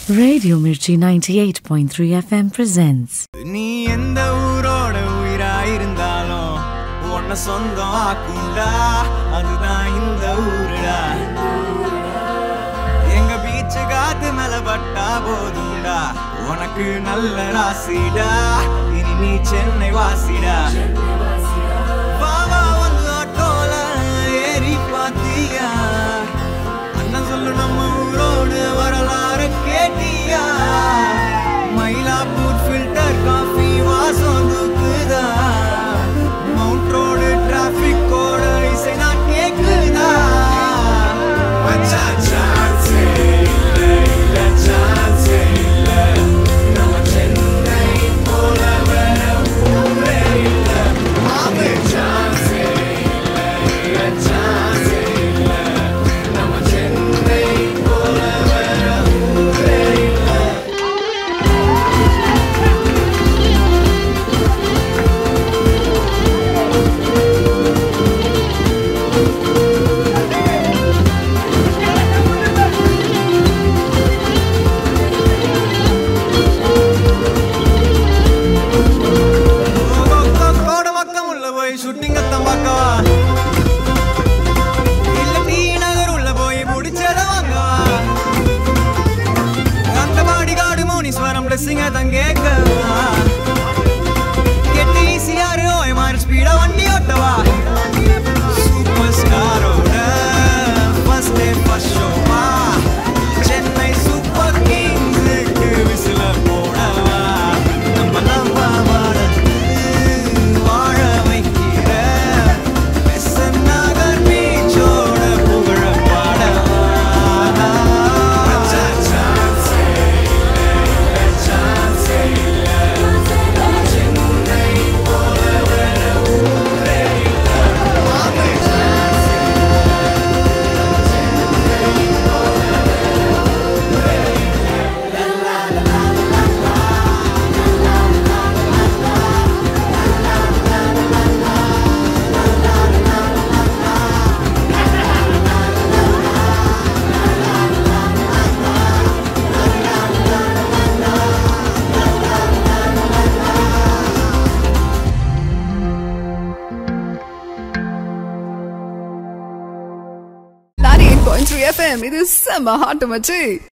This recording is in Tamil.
Radio Mirchi 98.3 FM presents நீ எந்த ஊரோட உயிரா இருந்தாலும் உன்னை சொந்தம் ஆக்குண்டா அதுதான் இந்த ஊருடா எங்க பீச்சு காத்து மேல பட்டா போதும்டா உனக்கு நல்ல ராசிடா இனி நீ சென்னை வாசிடா வா, வா, வந்து ஆட்டோல ஏறி பாத்தியா அண்ணன் சொல்லு நம்ம ஊரோடு வரலாறு கேட்டியா மயிலாப்பூர் ஃபில்டர் காஃபி வாசம் தூக்குதா மவுண்ட் ரோடு டிராஃபிக்கோட இசை நான் கேக்குதா அச்சா chance இல்ல, இல்ல chance இல்ல. நம்ம சென்னை போல வேற ஊரே இல்ல. மாமு chance இல்ல, இல்ல chance இல்ல. நம்ம சென்னை போல வேற ஊரே இல்ல. கோட பக்கம் உள்ள போய் ஷூட்டிங் அத்தம் பார்க்கவா இல்ல டி நகர் உள்ள போய் முடிச்சத வாங்கவா அந்த பாடி காடு மௌனீஸ்வரம் பிளஸிங்க தங்கேக்கவா கெட்டி ஈசியாரு ஓய் மாதிரி ஸ்பீடா வண்டி ஓட்டவா சூப்பர் ஸ்டாரோட ஃபர்ஸ்ட் டே ஃபர்ஸ்ட் ஷோவா சென்னை சூப்பர் கிங்ஸுக்கு விசில போடவா நம்ம லவ்வா வாழத்து வாழ வைக்கிற பெசன் நகர் பீச்சோட புகழ பாடவா சான்ஸ் இல்லை சான்ஸ் இல்லை சென்னை போல வேற ஊரே இல்லை ninety-eight point three FM. இது செம்ம ஹாட்டு மச்சி